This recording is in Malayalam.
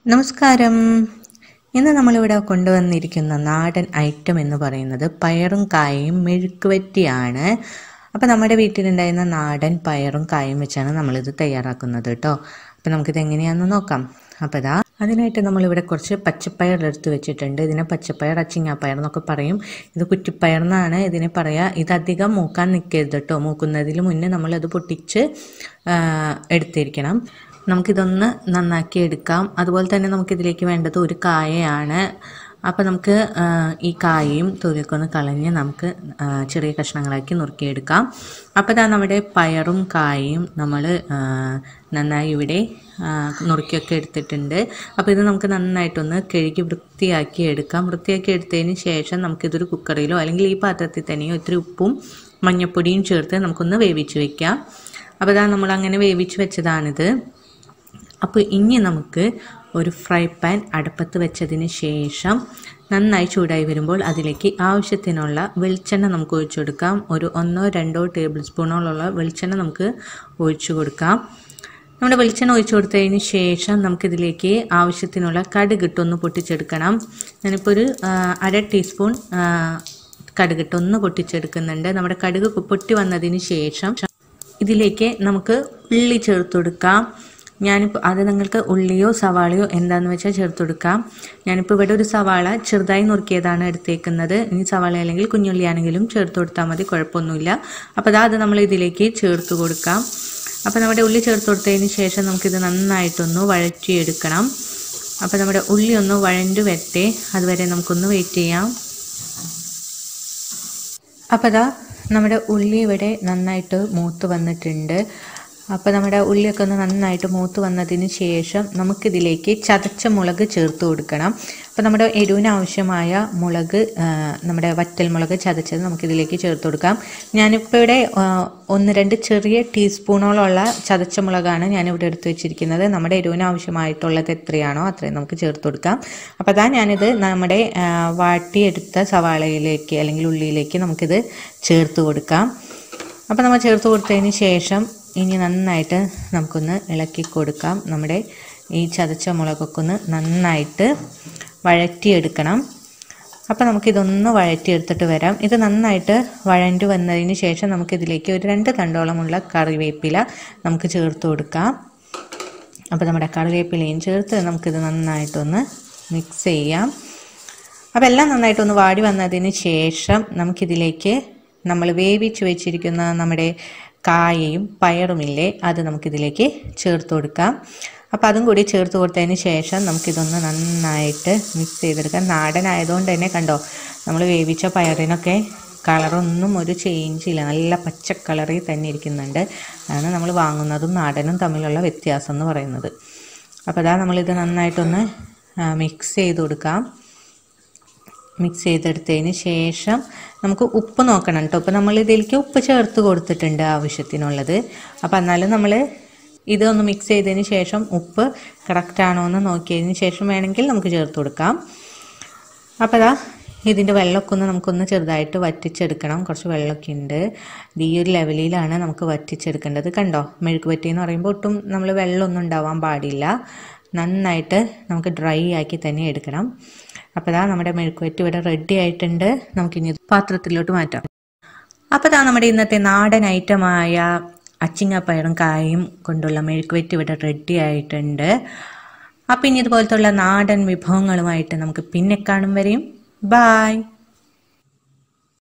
നമസ്കാരം ഇന്ന് നമ്മളിവിടെ കൊണ്ടുവന്നിരിക്കുന്ന നാടൻ ഐറ്റം എന്ന് പറയുന്നത് പയറും കായയും മെഴുക്കുവറ്റിയാണ് അപ്പോൾ നമ്മുടെ വീട്ടിലുണ്ടായിരുന്ന നാടൻ പയറും കായും വെച്ചാണ് നമ്മളിത് തയ്യാറാക്കുന്നത് കേട്ടോ അപ്പോൾ നമുക്കിത് എങ്ങനെയാണെന്ന് നോക്കാം അപ്പോൾ ഇതാ അതിനായിട്ട് നമ്മളിവിടെ കുറച്ച് പച്ചപ്പയർ എടുത്ത് വെച്ചിട്ടുണ്ട് ഇതിനെ പച്ചപ്പയർ അച്ചിങ്ങാപ്പയർ എന്നൊക്കെ പറയും ഇത് കുറ്റിപ്പയർ എന്നാണ് ഇതിനെ പറയുക ഇതധികം മൂക്കാൻ നിൽക്കരുത് കേട്ടോ മൂക്കുന്നതിന് മുന്നേ നമ്മളത് പൊട്ടിച്ച് ആ, എടുത്തിരിക്കണം നമുക്കിതൊന്ന് നന്നാക്കി എടുക്കാം അതുപോലെ തന്നെ നമുക്കിതിലേക്ക് വേണ്ടത് ഒരു കായയാണ് അപ്പോൾ നമുക്ക് ആ, ഈ കായയും തൊലിയൊക്കെ ഒന്ന് കളഞ്ഞ് നമുക്ക് ആ, ചെറിയ കഷ്ണങ്ങളാക്കി നുറുക്കിയെടുക്കാം അപ്പോൾ ഇതാ നമ്മുടെ പയറും കായയും നമ്മൾ നന്നായി ഇവിടെ ആ, നുറുക്കിയൊക്കെ എടുത്തിട്ടുണ്ട് അപ്പോൾ ഇത് നമുക്ക് നന്നായിട്ടൊന്ന് കഴുകി വൃത്തിയാക്കി എടുക്കാം വൃത്തിയാക്കി എടുത്തതിന് ശേഷം നമുക്കിതൊരു കുക്കറിലോ അല്ലെങ്കിൽ ഈ പാത്രത്തിൽ തന്നെയോ ഇത്തിരി ഉപ്പും മഞ്ഞൾപ്പൊടിയും ചേർത്ത് നമുക്കൊന്ന് വേവിച്ച് വെക്കാം അപ്പോൾ ഇതാ നമ്മൾ അങ്ങനെ വേവിച്ച് വെച്ചതാണിത് അപ്പോൾ ഇനി നമുക്ക് ഒരു ഫ്രൈ പാൻ അടുപ്പത്ത് വെച്ചതിന് ശേഷം നന്നായി ചൂടായി വരുമ്പോൾ അതിലേക്ക് ആവശ്യത്തിനുള്ള വെളിച്ചെണ്ണ നമുക്ക് ഒഴിച്ചു കൊടുക്കാം ഒരു ഒന്നോ രണ്ടോ ടേബിൾ സ്പൂണോളമുള്ള വെളിച്ചെണ്ണ നമുക്ക് ഒഴിച്ചു കൊടുക്കാം നമ്മുടെ വെളിച്ചെണ്ണ ഒഴിച്ചു കൊടുത്തതിന് ശേഷം നമുക്കിതിലേക്ക് ആവശ്യത്തിനുള്ള കടുകിട്ടൊന്ന് പൊട്ടിച്ചെടുക്കണം ഞാനിപ്പോൾ ഒരു ആ, അര ടീസ്പൂൺ ആ, കടുകിട്ടൊന്ന് പൊട്ടിച്ചെടുക്കുന്നുണ്ട് നമ്മുടെ കടുക് പൊട്ടി വന്നതിന് ശേഷം ഇതിലേക്ക് നമുക്ക് ഉള്ളി ചേർത്ത് കൊടുക്കാം ഞാനിപ്പോൾ അത് നിങ്ങൾക്ക് ഉള്ളിയോ സവാളയോ എന്താണെന്ന് വെച്ചാൽ ചേർത്ത് കൊടുക്കാം ഞാനിപ്പോൾ ഇവിടെ ഒരു സവാള ചെറുതായി നുറുക്കിയതാണ് എടുത്തേക്കുന്നത് ഇനി സവാള അല്ലെങ്കിൽ കുഞ്ഞുള്ളി ആണെങ്കിലും ചേർത്ത് കൊടുത്താൽ മതി കുഴപ്പമൊന്നുമില്ല അപ്പോൾ അതാ അത് നമ്മൾ ഇതിലേക്ക് ചേർത്ത് കൊടുക്കാം അപ്പോൾ നമ്മുടെ ഉള്ളി ചേർത്ത് കൊടുത്തതിന് ശേഷം നമുക്കിത് നന്നായിട്ടൊന്ന് വഴറ്റിയെടുക്കണം അപ്പോൾ നമ്മുടെ ഉള്ളി ഒന്ന് വഴണ്ടു വരട്ടെ അതുവരെ നമുക്കൊന്ന് വെയിറ്റ് ചെയ്യാം അപ്പോൾ അതാ നമ്മുടെ ഉള്ളി ഇവിടെ നന്നായിട്ട് മൂത്ത് വന്നിട്ടുണ്ട് അപ്പോൾ നമ്മുടെ ഉള്ളിയൊക്കെ ഒന്ന് നന്നായിട്ട് മൂത്ത് വന്നതിന് ശേഷം നമുക്കിതിലേക്ക് ചതച്ച മുളക് ചേർത്ത് കൊടുക്കണം അപ്പോൾ നമ്മുടെ എരിവിന് ആവശ്യമായ മുളക് ആ, നമ്മുടെ വറ്റൽ മുളക് ചതച്ചത് നമുക്കിതിലേക്ക് ചേർത്ത് കൊടുക്കാം ഞാനിപ്പോൾ ഇവിടെ ആ, ഒന്ന് രണ്ട് ചെറിയ ടീസ്പൂണോളമുള്ള ചതച്ച മുളകാണ് ഞാനിവിടെ എടുത്ത് വെച്ചിരിക്കുന്നത് നമ്മുടെ എരിവിന് ആവശ്യമായിട്ടുള്ളത് എത്രയാണോ അത്രയും നമുക്ക് ചേർത്ത് കൊടുക്കാം അപ്പോൾ അതാ ഞാനിത് നമ്മുടെ ആ, വാട്ടിയെടുത്ത സവാളയിലേക്ക് അല്ലെങ്കിൽ ഉള്ളിയിലേക്ക് നമുക്കിത് ചേർത്ത് കൊടുക്കാം അപ്പോൾ നമ്മൾ ചേർത്ത് കൊടുത്തതിന് ശേഷം ഇനി നന്നായിട്ട് നമുക്കൊന്ന് ഇളക്കി കൊടുക്കാം നമ്മുടെ ഈ ചതച്ച മുളകൊക്കെ ഒന്ന് നന്നായിട്ട് വഴറ്റിയെടുക്കണം അപ്പോൾ നമുക്കിതൊന്ന് വഴറ്റിയെടുത്തിട്ട് വരാം ഇത് നന്നായിട്ട് വഴണ്ടു വന്നതിന് ശേഷം നമുക്കിതിലേക്ക് ഒരു രണ്ട് തണ്ടോളമുള്ള കറിവേപ്പില നമുക്ക് ചേർത്ത് കൊടുക്കാം അപ്പോൾ നമ്മുടെ കറിവേപ്പിലയും ചേർത്ത് നമുക്കിത് നന്നായിട്ടൊന്ന് മിക്സ് ചെയ്യാം അപ്പോൾ എല്ലാം നന്നായിട്ടൊന്ന് വാടി വന്നതിന് ശേഷം നമുക്കിതിലേക്ക് നമ്മൾ വേവിച്ച് വെച്ചിരിക്കുന്ന നമ്മുടെ കായയും പയറുമില്ലേ അത് നമുക്കിതിലേക്ക് ചേർത്ത് കൊടുക്കാം അപ്പോൾ അതും കൂടി ചേർത്ത് കൊടുത്തതിന് ശേഷം നമുക്കിതൊന്ന് നന്നായിട്ട് മിക്സ് ചെയ്തെടുക്കാം നാടനായതുകൊണ്ട് തന്നെ കണ്ടോ നമ്മൾ വേവിച്ച പയറിനൊക്കെ കളറൊന്നും ഒരു ചേഞ്ച് ഇല്ല നല്ല പച്ച കളറിൽ തന്നെ ഇരിക്കുന്നുണ്ട് അതാണ് നമ്മൾ വാങ്ങുന്നതും നാടനും തമ്മിലുള്ള വ്യത്യാസം എന്ന് പറയുന്നത് അപ്പോൾ അതാ നമ്മളിത് നന്നായിട്ടൊന്ന് മിക്സ് ചെയ്ത് കൊടുക്കാം മിക്സ് ചെയ്തെടുത്തതിന് ശേഷം നമുക്ക് ഉപ്പ് നോക്കണം കേട്ടോ അപ്പോൾ നമ്മൾ ഇതിലേക്ക് ഉപ്പ് ചേർത്ത് കൊടുത്തിട്ടുണ്ട് ആവശ്യത്തിനുള്ളത് അപ്പോൾ എന്നാലും നമ്മൾ ഇതൊന്ന് മിക്സ് ചെയ്തതിന് ശേഷം ഉപ്പ് കറക്റ്റ് ആണോ എന്ന് നോക്കിയതിന് ശേഷം വേണമെങ്കിൽ നമുക്ക് ചേർത്ത് കൊടുക്കാം അപ്പോൾ അതാ ഇതിൻ്റെ വെള്ളമൊക്കെ ഒന്ന് നമുക്കൊന്ന് ചെറുതായിട്ട് വറ്റിച്ചെടുക്കണം കുറച്ച് വെള്ളമൊക്കെ ഉണ്ട് ഇത് ഈ ഒരു ലെവലിലാണ് നമുക്ക് വറ്റിച്ചെടുക്കേണ്ടത് കണ്ടോ മെഴുക്ക് വറ്റി എന്ന് പറയുമ്പോൾ ഒട്ടും നമ്മൾ വെള്ളമൊന്നും ഉണ്ടാവാൻ പാടില്ല നന്നായിട്ട് നമുക്ക് ഡ്രൈ ആക്കി തന്നെ എടുക്കണം അപ്പോൾ ഇതാ നമ്മുടെ മെഴുക്ക് വറ്റി ഇവിടെ റെഡി ആയിട്ടുണ്ട് നമുക്കിനി ഇത് പാത്രത്തിലോട്ട് മാറ്റാം അപ്പോൾ ഇതാ നമ്മുടെ ഇന്നത്തെ നാടൻ ഐറ്റമായ അച്ചിങ്ങപ്പയറും കായും കൊണ്ടുള്ള മെഴുക്കുവറ്റ് ഇവിടെ റെഡി ആയിട്ടുണ്ട് അപ്പം ഇനി ഇതുപോലത്തുള്ള നാടൻ വിഭവങ്ങളുമായിട്ട് നമുക്ക് പിന്നെ കാണും വരെയും ബായ്